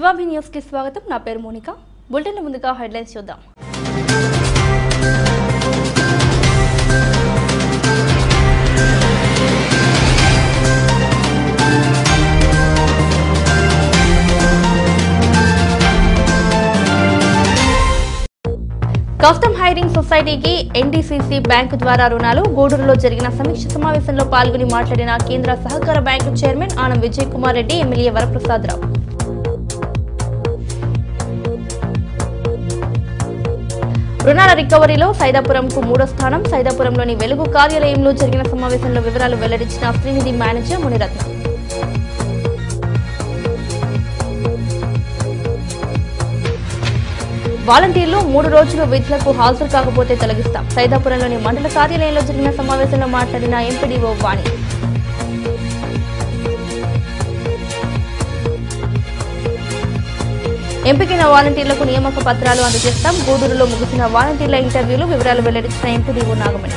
శివాభి news కి స్వాగతం నా పేరు మోనిక బులెటిన్ ముందుగా హెడ్లైన్స్ చూద్దాం కస్టమ్ హైరింగ్ సొసైటీకి ఎన్డీసీసీ బ్యాంకు ద్వారా రుణాలు గూడూరులో జరిగిన సమీక్ష సమావేశంలో పాల్గొని మాట్లాడిన కేంద్ర సహకార bank chairman Anam Vijay Kumar Reddy MLA Varaprasad Rao రుణాల రికవరీలో సైదాపురంకు మూడో స్థానం సైదాపురంలోని వెలుగు కార్యాలయంలో జరిగిన సమావేశంలో వివరాలు వెల్లడించిన శ్రీనిధి మేనేజర్ మునిరత్న వాలంటీర్లు మూడు రోజులు విధులకు హాజరు కాకపోతే తొలగిస్తాం సైదాపురంలోని మండల కార్యాలయంలో జరిగిన సమావేశంలో మాట్లాడిన ఎంపీడీఓ వాణి ఎంపికైన వాలంటీర్లకు నియామక పత్రాలు అందజేస్తాం గూడూరులో ముగిసిన వాలంటీర్ల ఇంటర్వ్యూలు వివరాలు వెల్లడించిన ఎంపీడీఓ నాగమణి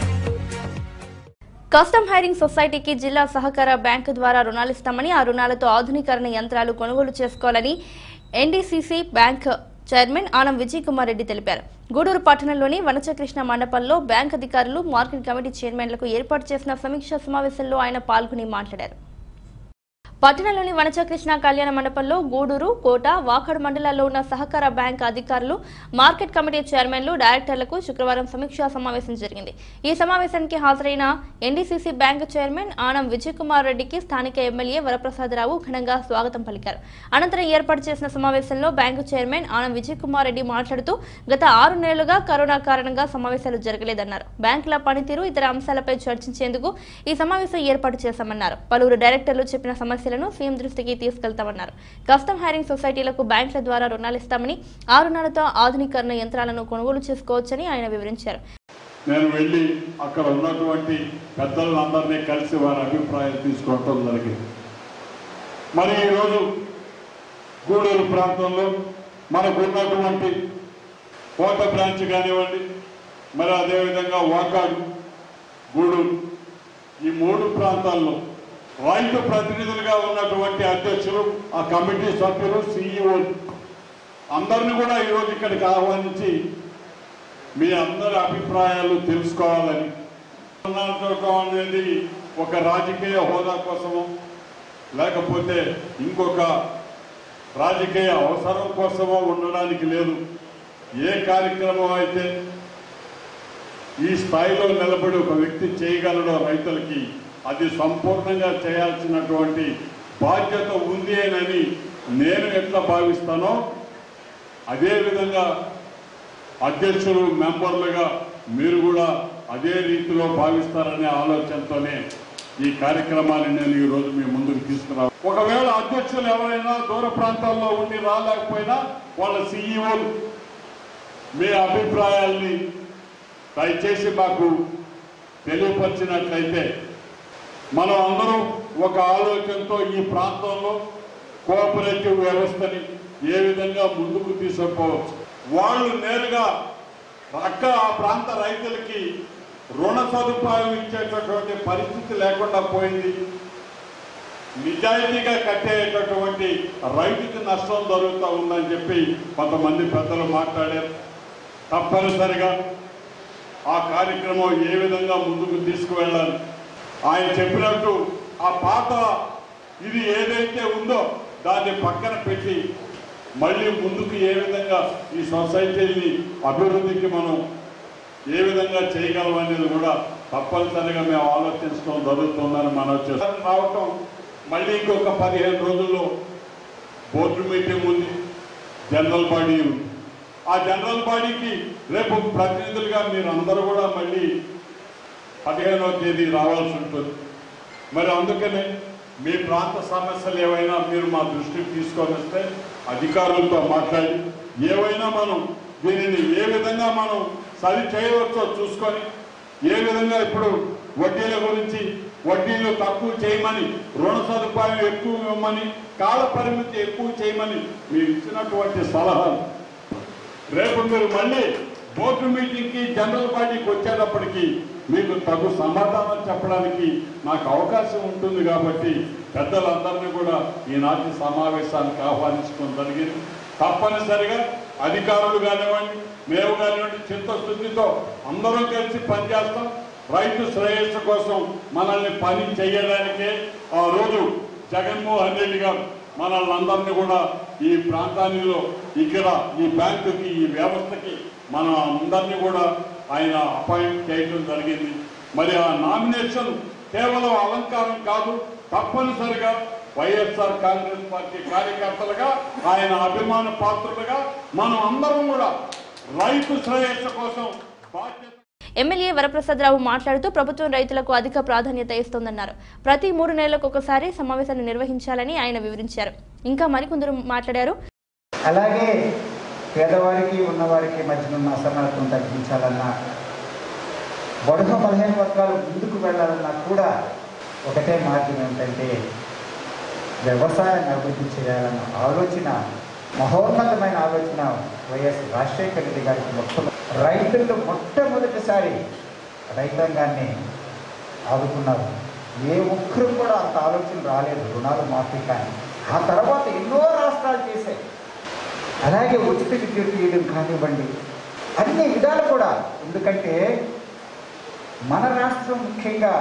కస్టమ్ హైరింగ్ సొసైటీకి జిల్లా సహకార బ్యాంకు ద్వారా రుణాలిస్తామని ఆ రుణాలతో ఆధునీకరణ యంత్రాలు కొనుగోలు చేసుకోవాలని NDCC bank chairman Anam Vijay Kumar Reddy తెలిపారు గూడూరు పట్టణంలోని వనచకృష్ణ మండపంలో బ్యాంక్ అధికారులు మార్కెట్ కమిటీ చైర్మన్లకు ఏర్పాటు చేసిన సమీక్షా సమావేశంలో ఆయన పాల్గొని మాట్లాడారు పట్టణంలోని వనచకృష్ణ కళ్యాణ మండపంలో గూడూరు కోట వాకడు మండలాల్లో ఉన్న సహకార బ్యాంక్ అధికారులు మార్కెట్ కమిటీ చైర్మన్లు డైరెక్టర్లకు శుక్రవారం సమీక్షా సమావేశం జరిగింది ఈ సమావేశానికి హాజరైన NDCC bank chairman Anam Vijay Kumar రెడ్డికి స్థానిక ఎమ్మెల్యే వరప్రసాదరావు ఘనంగా స్వాగతం పలికారు అనంతరం ఏర్పాటు చేసిన సమావేశంలో బ్యాంకు చైర్మన్ ఆనం విజయ్ కుమార్ రెడ్డి మాట్లాడుతూ గత ఆరు నెలలుగా కరోనా కారణంగా సమావేశాలు జరగలేదన్నారు బ్యాంకుల పనితీరు ఇతర అంశాలపై చర్చించేందుకు ఈ సమావేశం ఏర్పాటు చేశామన్నారు పలువురు డైరెక్టర్లు చెప్పిన సమస్యలను సీఎం దృష్టికి తీసుకెళ్తామన్నారు కస్టమ్ హైరింగ్ సొసైటీలకు బ్యాంకుల ద్వారా రుణాలు ఇస్తామని ఆ రుణాలతో ఆధునీకరణ యంత్రాలను కొనుగోలు చేసుకోవచ్చని ఆయన వివరించారు నేను వెళ్ళి అక్కడ ఉన్నటువంటి పెద్దలందరినీ కలిసి వారి అభిప్రాయాలు తీసుకోవటం జరిగింది మరి ఈరోజు గూడూరు ప్రాంతంలో మనకు ఉన్నటువంటి కోట బ్రాంచ్ కానివ్వండి మరి అదేవిధంగా వాకాడు గూడూరు ఈ మూడు ప్రాంతాల్లో రైతు ప్రతినిధులుగా ఉన్నటువంటి అధ్యక్షులు ఆ కమిటీ సభ్యులు సిఇఓలు అందరిని కూడా ఈరోజు ఇక్కడికి ఆహ్వానించి మీ అందరి అభిప్రాయాలు తెలుసుకోవాలని చూడటం అనేది ఒక రాజకీయ హోదా కోసమో లేకపోతే ఇంకొక రాజకీయ అవసరం కోసమో ఉండడానికి లేదు ఏ కార్యక్రమం అయితే ఈ స్థాయిలో నిలబడి ఒక వ్యక్తి చేయగలడో రైతులకి అది సంపూర్ణంగా చేయాల్సినటువంటి బాధ్యత ఉంది అని నేను ఎట్లా భావిస్తానో అదేవిధంగా అధ్యక్షులు మెంబర్లుగా మీరు కూడా అదే రీతిలో భావిస్తారనే ఆలోచనతోనే ఈ కార్యక్రమాన్ని నేను ఈ రోజు మీ ముందుకు తీసుకురా ఒకవేళ అధ్యక్షులు ఎవరైనా దూర ప్రాంతాల్లో ఉండి రాలేకపోయినా వాళ్ళ సీఈఓలు మీ అభిప్రాయాల్ని దయచేసి మాకు తెలియపరిచినట్లయితే మనం అందరం ఒక ఆలోచనతో ఈ ప్రాంతంలో కోఆపరేటివ్ వ్యవస్థని ఏ విధంగా ముందుకు తీసుకుపోవచ్చు వాళ్ళు నేరుగా అక్క ఆ ప్రాంత రైతులకి రుణ సదుపాయం ఇచ్చేటటువంటి పరిస్థితి లేకుండా పోయింది నిజాయితీగా కట్టేటటువంటి రైతుకి నష్టం జరుగుతూ ఉందని చెప్పి కొంతమంది పెద్దలు మాట్లాడారు తప్పనిసరిగా ఆ కార్యక్రమం ఏ విధంగా ముందుకు తీసుకువెళ్ళాలి ఆయన చెప్పినట్టు ఆ పాత ఇది ఏదైతే ఉందో దాన్ని పక్కన పెట్టి మళ్ళీ ముందుకు ఏ విధంగా ఈ సొసైటీని అభివృద్ధికి మనం ఏ విధంగా చేయగలం అనేది కూడా తప్పనిసరిగా మేము ఆలోచించడం జరుగుతుందని మనం చేస్తాం రావటం మళ్ళీ ఇంకొక పదిహేను రోజుల్లో బోర్డు మీటింగ్ ఉంది జనరల్ బాడీ ఉంది ఆ జనరల్ బాడీకి రేపు ప్రతినిధులుగా మీరు అందరూ కూడా మళ్ళీ పదిహేనవ తేదీ రావాల్సి ఉంటుంది మరి అందుకనే మీ ప్రాంత సమస్యలు ఏవైనా మీరు మా దృష్టికి తీసుకొని వస్తే అధికారులతో మాట్లాడి ఏవైనా మనం దీనిని ఏ విధంగా మనం సరి చేయవచ్చో చూసుకొని ఏ విధంగా ఇప్పుడు వడ్డీల గురించి వడ్డీలు తక్కువ చేయమని రుణ సదుపాయం ఎక్కువ ఇవ్వమని కాల పరిమితి ఎక్కువ చేయమని మీరు ఇచ్చినటువంటి సలహాలు రేపు మీరు మళ్ళీ బోర్డు మీటింగ్కి జనరల్ బాడీకి వచ్చేటప్పటికి మీకు తగు సమాధానం చెప్పడానికి నాకు అవకాశం ఉంటుంది కాబట్టి పెద్దలందరినీ కూడా ఈనాటి సమావేశానికి ఆహ్వానించడం జరిగింది తప్పనిసరిగా అధికారులు కానివ్వండి మేము కానివ్వండి చిత్తశుద్ధితో అందరం కలిసి పనిచేస్తాం రైతు శ్రేయస్సు కోసం మనల్ని పని చేయడానికే ఆ రోజు జగన్మోహన్ రెడ్డి గారు మనల్ని అందరినీ కూడా ఈ ప్రాంతానిలో ఇక్కడ ఈ బ్యాంకుకి ఈ వ్యవస్థకి మన అందరినీ కూడా ఆయన అపాయింట్ చేయడం జరిగింది మరి ఆ నామినేషన్ కేవలం అలంకారం కాదు తప్పనిసరిగా వైఎస్ఆర్ కాంగ్రెస్ పార్టీ కార్యకర్తలుగా ఆయన అభిమాన పాత్రులుగా మనం అందరం కూడా రైతు శ్రేయస్సు కోసం బాధ్యత ఎమ్మెల్యే వరప్రసాదరావు మాట్లాడుతూ ప్రభుత్వం రైతులకు అధిక ప్రాధాన్యత ఇస్తోందన్నారు ప్రతి మూడు నెలలకు ఒకసారి సమావేశాన్ని నిర్వహించాలని ఆయన వివరించారు ఇంకా మరికొందరు మాట్లాడారు అలాగే పేదవారికి ఉన్నవారికి మధ్యన ఉన్న అసమానతను తగ్గించాలన్నా బడుగు పదిహేను వర్గాలు ముందుకు వెళ్ళాలన్నా కూడా ఒకటే మార్గం ఏంటంటే వ్యవసాయాన్ని అభివృద్ధి చేయాలన్న ఆలోచన మహోన్నతమైన ఆలోచన వైఎస్ రాజశేఖర రెడ్డి గారికి మొత్తం రైతులు మొట్టమొదటిసారి రైతాంగాన్ని ఆదుకున్నారు ఏ ఒక్కరు కూడా అంత ఆలోచన రాలేదు రుణాలు మాఫీ కానీ ఆ తర్వాత ఎన్నో రాష్ట్రాలు చేశాయి అలాగే ఉచిత విద్యుత్ ఇవ్వడం కానివ్వండి అన్ని విధాలు కూడా ఎందుకంటే మన రాష్ట్రం ముఖ్యంగా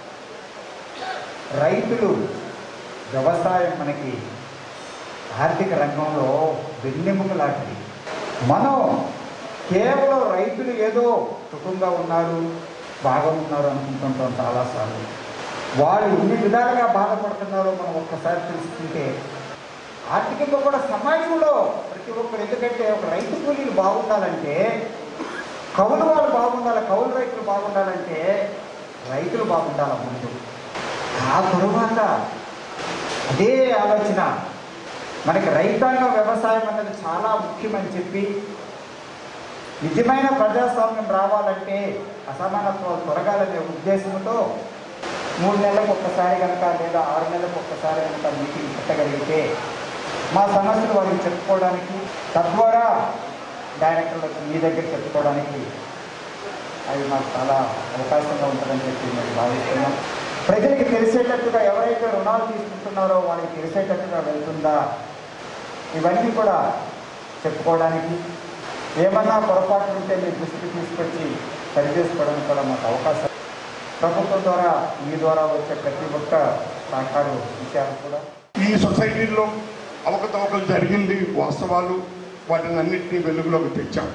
రైతులు వ్యవసాయం మనకి ఆర్థిక రంగంలో వెన్నెముక లాంటిది మనం కేవలం రైతులు ఏదో సుఖంగా ఉన్నారు బాగా ఉన్నారు అనుకుంటుంటాం చాలాసార్లు వాళ్ళు ఎన్ని విధాలుగా బాధపడుతున్నారో మనం ఒక్కసారి తెలుసుకుంటే ఆర్థికంగా కూడా సమాజంలో ప్రతి ఒక్కరు ఎందుకంటే ఒక రైతు కూలీలు బాగుండాలంటే కౌలు వాళ్ళు బాగుండాలి కౌలు రైతులు బాగుండాలంటే రైతులు బాగుండాలి ముందు ఆ తరువాత అదే ఆలోచన మనకి రైతాంగ వ్యవసాయం అన్నది చాలా ముఖ్యమని చెప్పి నిజమైన ప్రజాస్వామ్యం రావాలంటే అసమానత్వాలు తొలగాలనే ఉద్దేశంతో మూడు నెలలకు ఒక్కసారి కనుక లేదా ఆరు నెలలకు ఒక్కసారి కనుక మీటింగ్ పెట్టగలిగితే మా సమస్యలు వారికి చెప్పుకోవడానికి తద్వారా డైరెక్టర్లకు మీ దగ్గర చెప్పుకోవడానికి అది మాకు చాలా అవకాశంగా ఉంటుందని చెప్పి మేము భావిస్తున్నాం ప్రజలకు తెలిసేటట్టుగా ఎవరైతే రుణాలు తీసుకుంటున్నారో వాళ్ళకి తెలిసేటట్టుగా వెళ్తుందా ఇవన్నీ కూడా చెప్పుకోవడానికి ఏమన్నా పొరపాట్లు ఉంటే మీ దృష్టికి తీసుకొచ్చి సరిచేసుకోవడానికి కూడా మాకు అవకాశం ప్రభుత్వం ద్వారా మీ ద్వారా వచ్చే ప్రతి ఒక్క సహకారం విషయాలు కూడా ఈ సొసైటీలో అవకతవకలు జరిగింది వాస్తవాలు వాటిని అన్నింటినీ వెలుగులోకి తెచ్చాం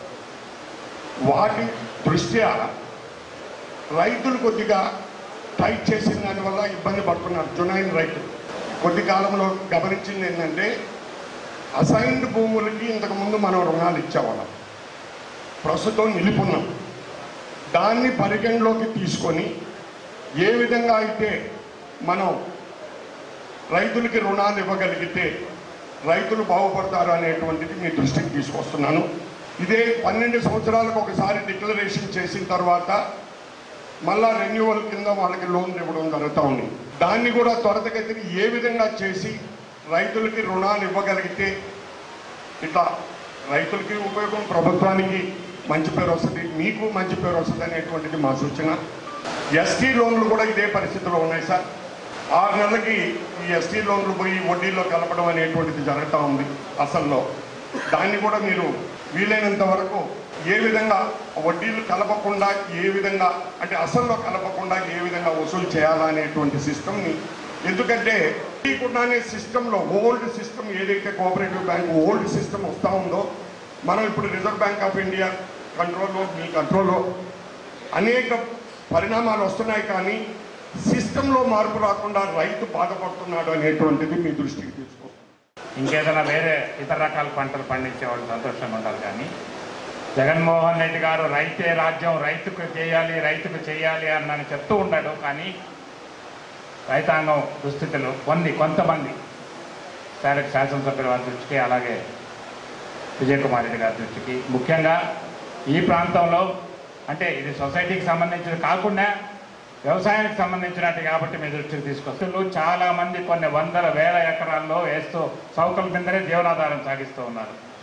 వాటి దృష్ట్యా రైతులు కొద్దిగా టైట్ చేసిన దానివల్ల ఇబ్బంది పడుతున్నారు జునైన్ రైతులు కొద్ది కాలంలో గమనించింది ఏంటంటే అసైన్డ్ భూములకి ఇంతకుముందు మనం రుణాలు ఇచ్చేవాళ్ళం ప్రస్తుతం నిలుపున్నాం దాన్ని పరిగణలోకి తీసుకొని ఏ విధంగా అయితే మనం రైతులకి రుణాలు ఇవ్వగలిగితే రైతులు బాగుపడతారు అనేటువంటిది మీ దృష్టికి తీసుకొస్తున్నాను ఇదే పన్నెండు సంవత్సరాలకు ఒకసారి డిక్లరేషన్ చేసిన తర్వాత మళ్ళా రెన్యువల్ కింద వాళ్ళకి లోన్లు ఇవ్వడం జరుగుతూ ఉంది దాన్ని కూడా త్వరితగతిని ఏ విధంగా చేసి రైతులకి రుణాలు ఇవ్వగలిగితే ఇట్లా రైతులకి ఉపయోగం ప్రభుత్వానికి మంచి పేరు వస్తుంది మీకు మంచి పేరు వస్తుంది అనేటువంటిది మా సూచన ఎస్టీ లోన్లు కూడా ఇదే పరిస్థితిలో ఉన్నాయి సార్ ఆరు నెలలకి ఈ ఎస్టీ లోన్లు పోయి వడ్డీలో కలపడం అనేటువంటిది జరుగుతూ ఉంది అసల్లో దాన్ని కూడా మీరు వీలైనంత వరకు ఏ విధంగా వడ్డీలు కలపకుండా ఏ విధంగా అంటే అసల్లో కలపకుండా ఏ విధంగా వసూలు చేయాలా అనేటువంటి సిస్టమ్ని ఎందుకంటే తెలియకుండానే సిస్టంలో ఓల్డ్ సిస్టమ్ ఏదైతే కోఆపరేటివ్ బ్యాంక్ ఓల్డ్ సిస్టమ్ వస్తూ ఉందో మనం ఇప్పుడు రిజర్వ్ బ్యాంక్ ఆఫ్ ఇండియా కంట్రోల్లో మీ కంట్రోల్లో అనేక పరిణామాలు వస్తున్నాయి కానీ సిస్టంలో మార్పు రాకుండా రైతు బాధపడుతున్నాడు అనేటువంటిది మీ దృష్టికి తీసుకొస్తాం ఇంకేదైనా వేరే ఇతర రకాల పంటలు పండించే వాళ్ళు సంతోషంగా ఉండాలి కానీ జగన్మోహన్ రెడ్డి గారు రైతే రాజ్యం రైతుకు చేయాలి రైతుకు చేయాలి అన్నని చెప్తూ ఉన్నాడు కానీ రైతాంగం దుస్థితులు కొన్ని కొంతమంది శాసన శాసనసభ్యుల వారి దృష్టికి అలాగే విజయ్ కుమార్ రెడ్డి గారి దృష్టికి ముఖ్యంగా ఈ ప్రాంతంలో అంటే ఇది సొసైటీకి సంబంధించినది కాకుండా వ్యవసాయానికి సంబంధించినట్టు కాబట్టి మీ దృష్టికి తీసుకొస్తారు చాలా మంది కొన్ని వందల వేల ఎకరాల్లో వేస్తూ సౌకల కిందనే జీవనాధారం సాగిస్తూ ఉన్నారు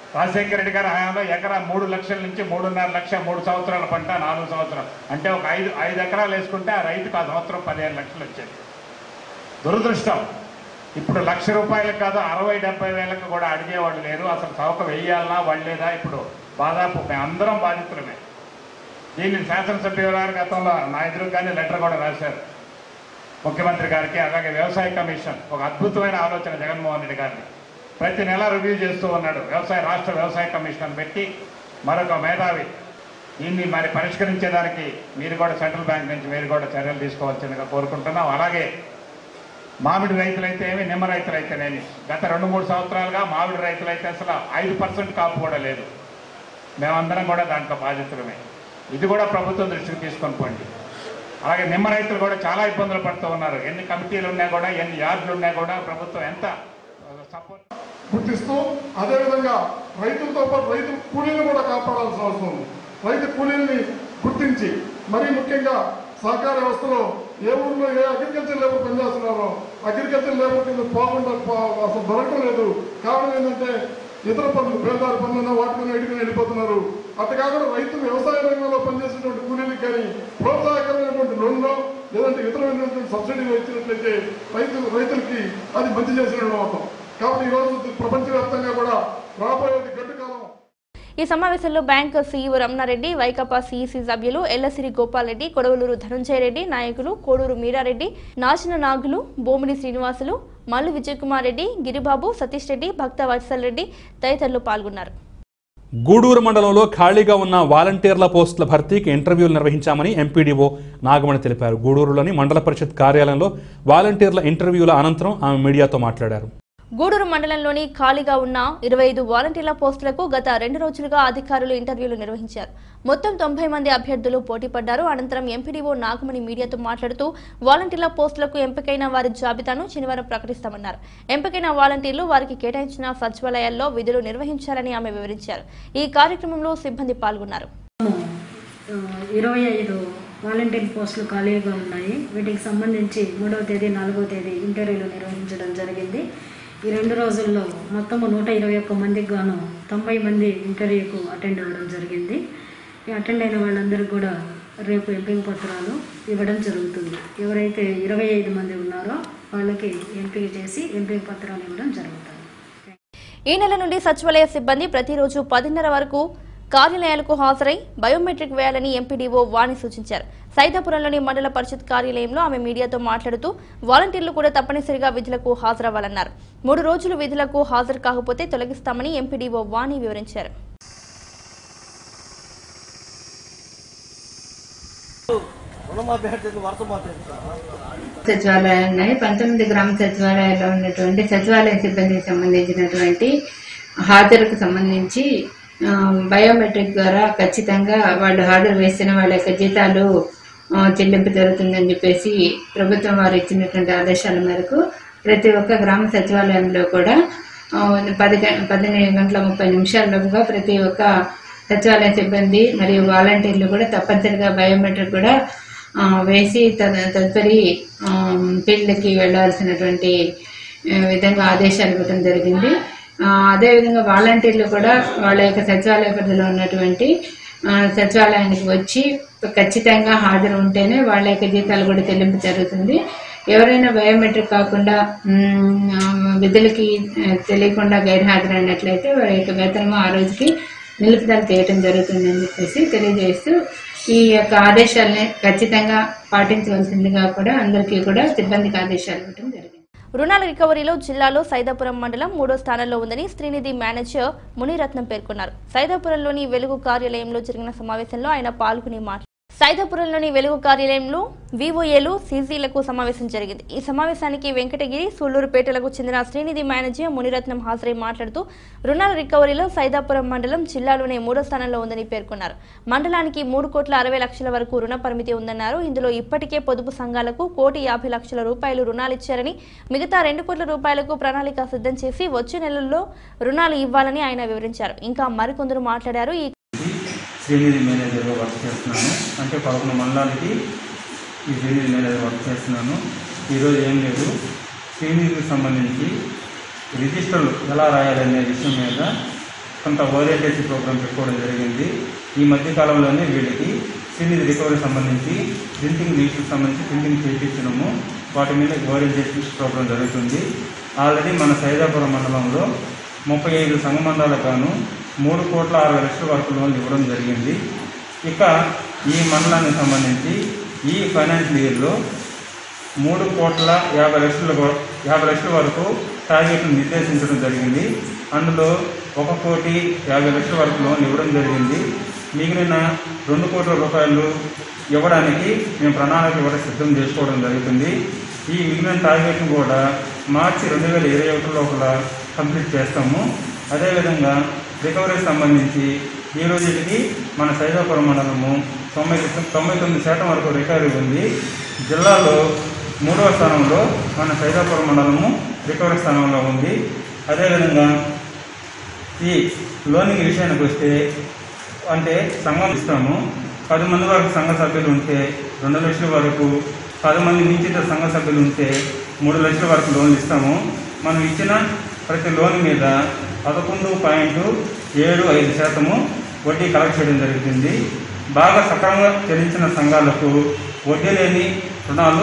రాజశేఖర రెడ్డి గారి హయాంలో ఎకరా మూడు లక్షల నుంచి మూడున్నర లక్ష మూడు సంవత్సరాల పంట నాలుగు సంవత్సరాలు అంటే ఒక ఐదు ఐదు ఎకరాలు వేసుకుంటే ఆ రైతుకు ఆ సంవత్సరం పదిహేను లక్షలు వచ్చేది దురదృష్టం ఇప్పుడు లక్ష రూపాయలకు కాదు అరవై డెబ్బై వేలకు కూడా అడిగేవాళ్ళు లేరు అసలు చౌక వెయ్యాలనా వాళ్ళేదా ఇప్పుడు దాదాపు మేమందరం బాధితులమే దీన్ని శాసనసభ్యుల గారు గతంలో నా ఎదురుగానే లెటర్ కూడా రాశారు ముఖ్యమంత్రి గారికి అలాగే వ్యవసాయ కమిషన్ ఒక అద్భుతమైన ఆలోచన జగన్మోహన్ రెడ్డి గారిని ప్రతి నెల రివ్యూ చేస్తూ ఉన్నాడు వ్యవసాయ రాష్ట్ర వ్యవసాయ కమిషన్ పెట్టి మరొక మేధావి దీన్ని మరి పరిష్కరించేదానికి మీరు కూడా సెంట్రల్ బ్యాంక్ నుంచి మీరు కూడా చర్యలు తీసుకోవాల్సిందిగా కోరుకుంటున్నాం అలాగే మామిడి రైతులైతే ఏమి నిమ్మ రైతులైతేనేమి గత రెండు మూడు సంవత్సరాలుగా మామిడి రైతులైతే అసలు ఐదు పర్సెంట్ కాపు కూడా లేదు మేమందరం కూడా దాంట్లో బాధితులమే ఇది కూడా ప్రభుత్వం దృష్టికి తీసుకొని పోండి అలాగే నిమ్మ రైతులు కూడా చాలా ఇబ్బందులు పడుతూ ఉన్నారు ఎన్ని కమిటీలు ఉన్నా కూడా ఎన్ని యార్డులు ఉన్నా కూడా ప్రభుత్వం ఎంత సపోర్ట్ గుర్తిస్తూ అదేవిధంగా రైతులతో పాటు రైతు కూలీలను కూడా కాపాడాల్సిన అవసరం ఉంది రైతు కూలీల్ని గుర్తించి మరీ ముఖ్యంగా సహకార వ్యవస్థలో ఏ ఊర్లో ఏ అగ్రికల్చర్ లేబర్ పనిచేస్తున్నారో అగ్రికల్చర్ లేబర్ కింద పోకుండా పో- అసలు దొరకడం లేదు కారణం ఏంటంటే ఇతర పనులు పేదారు పనులు వాటిని ఎడుకుని వెళ్ళిపోతున్నారు అట్లా కాకుండా రైతులు వ్యవసాయ రంగంలో పనిచేసేటువంటి కూలీలకు కానీ ప్రోత్సాహకరమైనటువంటి లోన్లో లేదంటే ఇతరమైనటువంటి సబ్సిడీలు ఇచ్చినట్లయితే రైతు రైతులకి అది మంచి చేసిన అవుతాం కాబట్టి ఈరోజు ప్రపంచవ్యాప్తంగా కూడా రాబోయేది గడ్డు కాలం ఈ సమావేశంలో బ్యాంక్ సీఈఓ రమణారెడ్డి వైకాపా సీఈసీ సభ్యులు ఎల్లసిరి గోపాల్ రెడ్డి కొడవలూరు ధనంజయ రెడ్డి నాయకులు కోడూరు మీరారెడ్డి నాచిన నాగులు బోమిడి శ్రీనివాసులు మల్లు విజయకుమార్ రెడ్డి గిరిబాబు సతీష్ రెడ్డి భక్త వత్సల్ రెడ్డి తదితరులు పాల్గొన్నారు గూడూరు మండలంలో ఖాళీగా ఉన్న వాలంటీర్ల పోస్టుల భర్తీకి ఇంటర్వ్యూలు నిర్వహించామని ఎంపీడీఓ నాగమణి తెలిపారు గూడూరులోని మండల పరిషత్ కార్యాలయంలో వాలంటీర్ల ఇంటర్వ్యూల అనంతరం ఆమె మీడియాతో మాట్లాడారు గూడూరు మండలంలోని ఖాళీగా ఉన్న ఇరవై ఐదు వాలంటీర్ల పోస్టులకు గత రెండు రోజులుగా అధికారులు ఇంటర్వ్యూలు నిర్వహించారు మొత్తం తొంభై మంది అభ్యర్థులు పోటీ పడ్డారు అనంతరం ఎంపీడీఓ నాగమణి మీడియాతో మాట్లాడుతూ వాలంటీర్ల పోస్టులకు ఎంపికైన వారి జాబితాను శనివారం ప్రకటిస్తామన్నారు ఎంపికైన వాలంటీర్లు వారికి కేటాయించిన సచివాలయాల్లో విధులు నిర్వహించాలని ఆమె వివరించారు ఈ కార్యక్రమంలో సిబ్బంది పాల్గొన్నారు ఆ, ఇరవై ఐదు వాలంటీర్ పోస్టులు ఖాళీగా ఉన్నాయి వీటికి సంబంధించి మూడవ తేదీ నాలుగవ తేదీ ఇంటర్వ్యూలు నిర్వహించడం జరిగింది ఈ రెండు రోజుల్లో మొత్తము నూట ఇరవై ఒక్క మందికి గాను తొంభై మంది ఇంటర్వ్యూకు అటెండ్ అవ్వడం జరిగింది ఈ అటెండ్ అయిన వాళ్ళందరికీ కూడా రేపు ఎంపిక పత్రాలు ఇవ్వడం జరుగుతుంది ఎవరైతే ఇరవై ఐదు మంది ఉన్నారో వాళ్ళకి ఎంపిక చేసి ఎంపిక పత్రాలు ఇవ్వడం జరుగుతుంది ఈ నెల నుండి సచివాలయ సిబ్బంది ప్రతిరోజు పదిన్నర వరకు కార్యాలయాలకు హాజరై బయోమెట్రిక్ వేయాలని ఎంపీడీఓ వాణి సూచించారు సైదాపురంలోని మండల పరిషత్ కార్యాలయంలో ఆమె మీడియాతో మాట్లాడుతూ వాలంటీర్లు కూడా తప్పనిసరిగా విధులకు హాజరవ్వాలన్నారు మూడు రోజులు విధులకు హాజరు కాకపోతే తొలగిస్తామని ఎంపీడీఓ వాణి వివరించారు సచివాలయాలు ఉన్నాయి పంతొమ్మిది గ్రామ సచివాలయాల్లో ఉన్నటువంటి సచివాలయ సిబ్బందికి సంబంధించినటువంటి హాజరుకు సంబంధించి ఆ, బయోమెట్రిక్ ద్వారా ఖచ్చితంగా వాళ్ళు హాజరు వేసిన వాళ్ళ యొక్క జీతాలు ఆ, చెల్లింపు జరుగుతుందని చెప్పేసి ప్రభుత్వం వారు ఇచ్చినటువంటి ఆదేశాల మేరకు ప్రతి ఒక్క గ్రామ సచివాలయంలో కూడా ఆ, పది గం- పదిహేను గంటల ముప్పై నిమిషాల్లోపుగా ప్రతి ఒక్క సచివాలయ సిబ్బంది మరియు వాలంటీర్లు కూడా తప్పనిసరిగా బయోమెట్రిక్ కూడా ఆ, వేసి తద- తదుపరి ఆ, ఫీల్డ్కి వెళ్లాల్సినటువంటి ఆ, విధంగా ఆదేశాలు ఇవ్వడం జరిగింది ఆ, అదేవిధంగా వాలంటీర్లు కూడా వాళ్ళ యొక్క సచివాలయ పరిధిలో ఉన్నటువంటి ఆ, సచివాలయానికి వచ్చి ఖచ్చితంగా హాజరు ఉంటేనే వాళ్ళ యొక్క జీతాలు కూడా చెల్లింపు జరుగుతుంది ఎవరైనా బయోమెట్రిక్ కాకుండా మ్, ఆ, విధులకి ఆ, తెలియకుండా గైర్హాజరైనట్లయితే వారి యొక్క వేతనము ఆ రోజుకి నిలుపుదల చేయటం జరుగుతుందని చెప్పేసి తెలియజేస్తూ ఈ యొక్క ఆదేశాలని ఖచ్చితంగా పాటించవలసిందిగా కూడా అందరికీ కూడా సిబ్బందికి ఆదేశాలు ఇవ్వడం జరిగింది రుణాల రికవరీలో జిల్లాలో సైదాపురం మండలం మూడో స్థానంలో ఉందని శ్రీనిధి మేనేజర్ మునిరత్నం పేర్కొన్నారు సైదాపురంలోని వెలుగు కార్యాలయంలో జరిగిన సమావేశంలో ఆయన పాల్గొని మాట్లాడారు సైదాపురంలోని వెలుగు కార్యాలయంలో వివోఏలు సీజీలకు సమావేశం జరిగింది ఈ సమావేశానికి వెంకటగిరి సూళ్లూరుపేటలకు చెందిన శ్రీనిధి మేనేజర్ మునిరత్నం హాజరై మాట్లాడుతూ రుణాల రికవరీలో సైదాపురం మండలం జిల్లాలోనే మూడో స్థానంలో ఉందని పేర్కొన్నారు మండలానికి మూడు కోట్ల అరవై లక్షల వరకు రుణ పరిమితి ఉందన్నారు ఇందులో ఇప్పటికే పొదుపు సంఘాలకు కోటి యాభై లక్షల రూపాయలు రుణాలు ఇచ్చారని మిగతా రెండు కోట్ల రూపాయలకు ప్రణాళిక సిద్ధం చేసి వచ్చే నెలల్లో రుణాలు ఇవ్వాలని ఆయన వివరించారు ఇంకా మరికొందరు మాట్లాడారు ఈ శ్రీనిధి మేనేజర్గా వర్క్ చేస్తున్నాను అంటే పదకొండు మండలానికి ఈ శ్రీనిధి మేనేజర్ వర్క్ చేస్తున్నాను ఈరోజు ఏం లేదు శ్రీనిధికి సంబంధించి రిజిస్టర్లు ఎలా రాయాలనే విషయం మీద కొంత ఓరియంటేషన్ ప్రోగ్రామ్ పెట్టుకోవడం జరిగింది ఈ మధ్య కాలంలోనే వీళ్ళకి శ్రీనిధి రికవరీ సంబంధించి ప్రింటింగ్ లీస్ట్కి సంబంధించి ప్రింటింగ్ చేయించడము వాటి మీద ఓరియంటేషన్ ప్రోగ్రామ్ జరుగుతుంది ఆల్రెడీ మన సైదాపురం మండలంలో ముప్పై ఐదు సంఘమందాలకు గాను మూడు కోట్ల అరవై లక్షల వరకు లోన్లు ఇవ్వడం జరిగింది ఇక ఈ మండలానికి సంబంధించి ఈ ఫైనాన్షియల్ ఇయర్లో మూడు కోట్ల యాభై లక్షల వర- యాభై లక్షల వరకు టార్గెట్ను నిర్దేశించడం జరిగింది అందులో ఒక కోటి యాభై లక్షల వరకు లోన్ ఇవ్వడం జరిగింది మిగిలిన రెండు కోట్ల రూపాయలు ఇవ్వడానికి మేము ప్రణాళిక కూడా సిద్ధం చేసుకోవడం జరుగుతుంది ఈ మిగిలిన టార్గెట్ను కూడా మార్చి రెండు వేల ఇరవై ఒకటి లోపల కంప్లీట్ చేస్తాము అదేవిధంగా రికవరీకి సంబంధించి ఈ రోజుకి మన సైదాపురం మండలము తొంభై తొంభై తొమ్మిది శాతం వరకు రికవరీ ఉంది జిల్లాలో మూడవ స్థానంలో మన సైదాపురం మండలము రికవరీ స్థానంలో ఉంది అదేవిధంగా ఈ లోనింగ్ విషయానికి వస్తే అంటే సంఘం ఇస్తాము పది మంది వరకు సంఘ సభ్యులు ఉంటే రెండు లక్షల వరకు పది మంది మించిన సంఘ సభ్యులు ఉంటే మూడు లక్షల వరకు లోన్లు ఇస్తాము మనం ఇచ్చిన ప్రతి లోన్ మీద పదకొండు పాయింట్ ఏడు ఐదు శాతము వడ్డీ కలెక్ట్ చేయడం జరుగుతుంది బాగా సక్రమంగా చెల్లించిన సంఘాలకు వడ్డీ లేని రుణాలు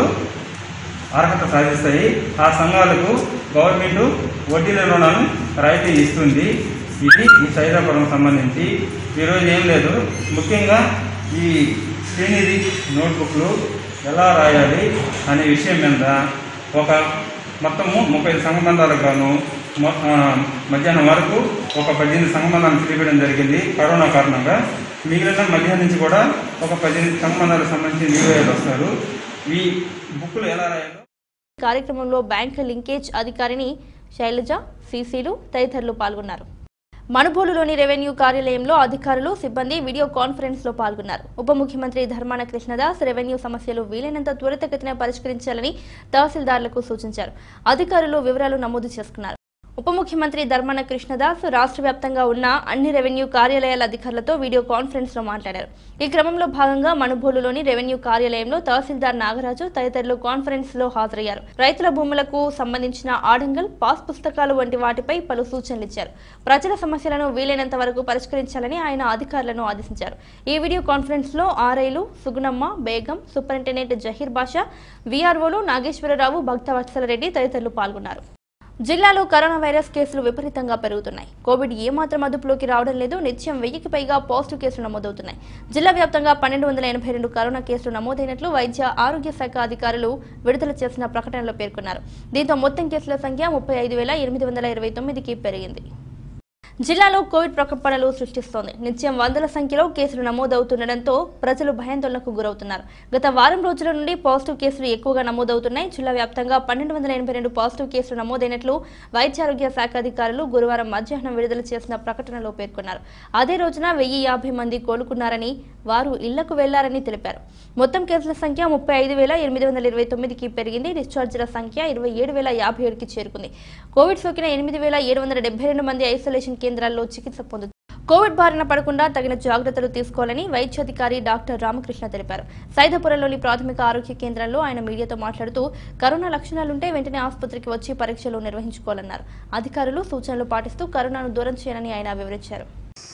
అర్హత సాధిస్తాయి ఆ సంఘాలకు గవర్నమెంట్ వడ్డీ లేని రుణాలు రాయితీ ఇస్తుంది ఇది ఈ సైదాపురం సంబంధించి ఈరోజు ఏం లేదు ముఖ్యంగా ఈ శ్రీనిధి నోట్బుక్లు ఎలా రాయాలి అనే విషయం మీద ఒక మొత్తము ముప్పై సంబంధాలకు గాను మొ- ఆ, మధ్యాహ్నం వరకు ఒక పద్దెనిమిది సంబంధాలను పిలిపించడం జరిగింది కరోనా కారణంగా మిగిలిన మధ్యాహ్నం నుంచి కూడా ఒక పద్దెనిమిది సంబంధాలకు సంబంధించి నివేదికలు వస్తారు ఈ బుక్లు ఎలా రాయాలో కార్యక్రమంలో బ్యాంకు లింకేజ్ అధికారిని శైలజ సీసీలు తదితరులు పాల్గొన్నారు మనుబోలులోని రెవెన్యూ కార్యాలయంలో అధికారులు సిబ్బంది వీడియో కాన్ఫరెన్స్ లో పాల్గొన్నారు ఉప ముఖ్యమంత్రి ధర్మాన కృష్ణదాస్ రెవెన్యూ సమస్యలు వీలైనంత త్వరితగతిన పరిష్కరించాలని తహసీల్దార్లకు సూచించారు అధికారులు వివరాలు నమోదు చేసుకున్నారు ఉప ముఖ్యమంత్రి ధర్మాన కృష్ణదాస్ రాష్ట్ర వ్యాప్తంగా ఉన్న అన్ని రెవెన్యూ కార్యాలయాల అధికారులతో వీడియో కాన్ఫరెన్స్ లో మాట్లాడారు ఈ క్రమంలో భాగంగా మనుబోలులోని రెవెన్యూ కార్యాలయంలో తహసీల్దార్ నాగరాజు తదితరులు కాన్ఫరెన్స్ లో హాజరయ్యారు రైతుల భూములకు సంబంధించిన ఆడంగల్ పాస్ పుస్తకాలు వంటి వాటిపై పలు సూచనలు ఇచ్చారు ప్రజల సమస్యలను వీలైనంత వరకు పరిష్కరించాలని ఆయన అధికారులను ఆదేశించారు ఈ వీడియో కాన్ఫరెన్స్ లో ఆర్ఐలు సుగుణమ్మ బేగం సూపరింటెండెంట్ జహీర్ బాషా వీఆర్ఓలు నాగేశ్వరరావు భక్తవత్సల రెడ్డి తదితరులు పాల్గొన్నారు జిల్లాలో కరోనా వైరస్ కేసులు విపరీతంగా పెరుగుతున్నాయి కోవిడ్ ఏమాత్రం అదుపులోకి రావడం లేదు నిత్యం వెయ్యికి పైగా పాజిటివ్ కేసులు నమోదవుతున్నాయి జిల్లా వ్యాప్తంగా పన్నెండు వందల ఎనభై రెండు కరోనా కేసులు నమోదైనట్లు వైద్య ఆరోగ్య శాఖ అధికారులు విడుదల చేసిన ప్రకటనలో పేర్కొన్నారు దీంతో మొత్తం కేసుల సంఖ్య ముప్పై ఐదు వేల ఎనిమిది వందల ఇరవై తొమ్మిదికి పెరిగింది జిల్లాలో కోవిడ్ ప్రకంపనలు సృష్టిస్తోంది నిత్యం వందల సంఖ్యలో కేసులు నమోదవుతుండటంతో ప్రజలు భయాందోళనకు గురవుతున్నారు గత వారం రోజుల నుండి పాజిటివ్ కేసులు ఎక్కువగా నమోదవుతున్నాయి జిల్లా వ్యాప్తంగా పన్నెండు వందల ఎనభై రెండు పాజిటివ్ కేసులు నమోదైనట్లు వైద్యారోగ్య శాఖ అధికారులు గురువారం మధ్యాహ్నం విడుదల చేసిన ప్రకటనలో పేర్కొన్నారు అదే రోజున వెయ్యి యాభై మంది కోలుకున్నారని వారు ఇళ్లకు వెళ్లారని తెలిపారు మొత్తం కేసుల సంఖ్య ముప్పై ఐదు వేల ఎనిమిది వందల ఇరవై తొమ్మిదికి పెరిగింది డిశ్చార్జీల సంఖ్య ఇరవై ఏడు వేల యాభై ఏడుకి చేరుకుంది కోవిడ్ సోకిన ఎనిమిది వేల ఏడు వందల డెబ్బై రెండు మంది ఐసోలేషన్ కేంద్రాల్లో చికిత్స పొందుతున్నారు కోవిడ్ బారిన పడకుండా తగిన జాగ్రత్తలు తీసుకోవాలని వైద్యాధికారి డాక్టర్ రామకృష్ణ తెలిపారు సైదాపురంలోని ప్రాథమిక ఆరోగ్య కేంద్రంలో ఆయన మీడియాతో మాట్లాడుతూ కరోనా లక్షణాలుంటే వెంటనే ఆసుపత్రికి వచ్చి పరీక్షలు నిర్వహించుకోవాలన్నారు అధికారులు సూచనలు పాటిస్తూ కరోనాను దూరం చేయాలని ఆయన వివరించారు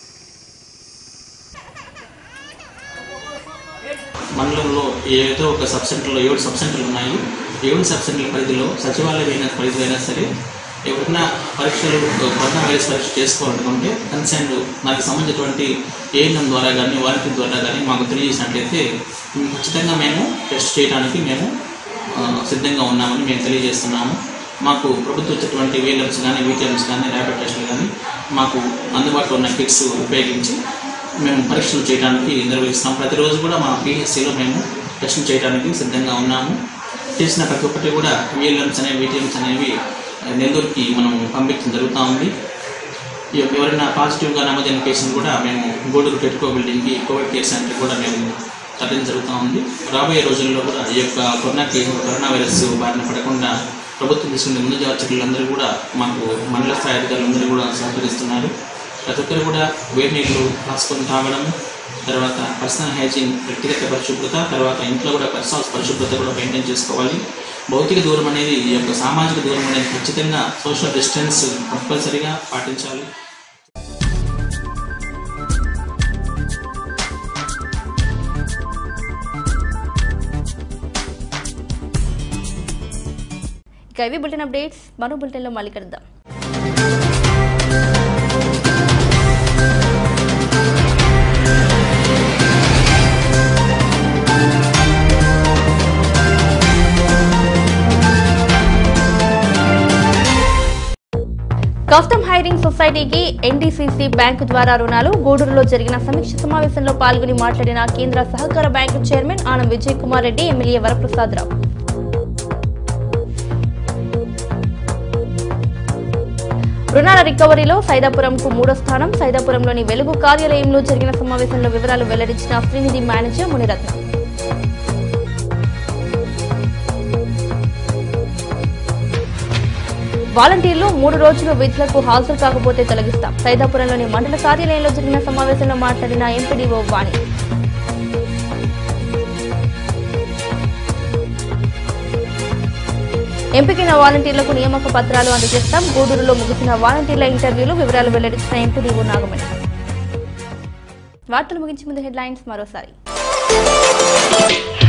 మండలంలో ఏదో ఒక సబ్ సెంటర్లో ఏడు సబ్ సెంటర్లు ఉన్నాయి ఏడు సబ్ సెంటర్ల పరిధిలో సచివాలయం అయిన పరిధిలో అయినా సరే ఎవరైనా పరీక్షలు కరోనా వైరస్ పరీక్ష చేసుకోవాలనుకుంటే కన్సర్న్ నాకు సంబంధించినటువంటి ఏఎన్ఎం ద్వారా కానీ వాలంటీర్ ద్వారా కానీ మాకు తెలియజేసినట్లయితే మేము ఖచ్చితంగా మేము టెస్ట్ చేయడానికి మేము ఆ, సిద్ధంగా ఉన్నామని మేము తెలియజేస్తున్నాము మాకు ప్రభుత్వం ఇచ్చేటువంటి వేలమ్స్ కానీ వీటిఎమ్స్ కానీ ర్యాపిడ్ టెస్టులు కానీ మాకు అందుబాటులో ఉన్న కిట్స్ ఉపయోగించి మేము పరీక్షలు చేయడానికి నిర్వహిస్తాం ప్రతిరోజు కూడా మా పిహెచ్సిలో మేము టెస్టులు చేయడానికి సిద్ధంగా ఉన్నాము చేసిన ప్రతి ఒక్కటి కూడా విఎల్ఎమ్స్ అనేవి వీటిఎమ్స్ అనేవి నెల్లూరుకి మనం పంపించడం జరుగుతూ ఉంది ఈ యొక్క ఎవరైనా పాజిటివ్గా నమోదైన కేసులు కూడా మేము గూడూరు పెట్టుకో బిల్డింగ్కి కోవిడ్ కేర్ సెంటర్ కూడా మేము తరలించడం జరుగుతూ ఉంది రాబోయే రోజుల్లో కూడా ఈ యొక్క కరోనా కేసు కరోనా వైరస్ బారిన పడకుండా ప్రభుత్వం తీసుకునే ముందు జాగ్రత్తలందరూ కూడా మాకు మండల స్థాయి అధికారులందరూ కూడా సహకరిస్తున్నారు ప్రతి ఒక్కరు కూడా వేడి నీళ్ళు రాసుకొని తాగడం తర్వాత పర్సనల్ హైజీన్ వ్యక్తిగత పరిశుభ్రత తర్వాత ఇంట్లో కూడా పర్సనల్ పరిశుభ్రత కూడా మెయింటైన్ చేసుకోవాలి భౌతిక దూరం అనేది ఈ యొక్క సామాజిక దూరం అనేది ఖచ్చితంగా సోషల్ డిస్టెన్స్ కంపల్సరీగా పాటించాలి ఇక ఇవి బులెటిన్ అప్డేట్స్ మరో బులెటిన్లో మళ్ళీ కలుద్దాం కస్టమ్ హైరింగ్ సొసైటీకి ఎన్డీసీసీ బ్యాంకు ద్వారా రుణాలు గూడూరులో జరిగిన సమీక్ష సమావేశంలో పాల్గొని మాట్లాడిన కేంద్ర సహకార bank chairman Anam Vijay Kumar Reddy MLA Varaprasad Rao రుణాల రికవరీలో సైదాపురంకు మూడో స్థానం సైదాపురంలోని వెలుగు కార్యాలయంలో జరిగిన సమావేశంలో వివరాలు వెల్లడించిన శ్రీనిధి మేనేజర్ మునిరత్నం వాలంటీర్లు మూడు రోజులు విధులకు హాజరు కాకపోతే తొలగిస్తాం సైదాపురంలోని మండల కార్యాలయంలో జరిగిన సమావేశంలో మాట్లాడిన ఎంపీడీఓ వాణి ఎంపికైన వాలంటీర్లకు నియామక పత్రాలు అందజేస్తాం గూడూరులో ముగిసిన వాలంటీర్ల ఇంటర్వ్యూలు వివరాలు వెల్లడించిన ఎంపీడీఓ నాగమణి వార్తలు ముగించే ముందు హెడ్లైన్స్ మరోసారి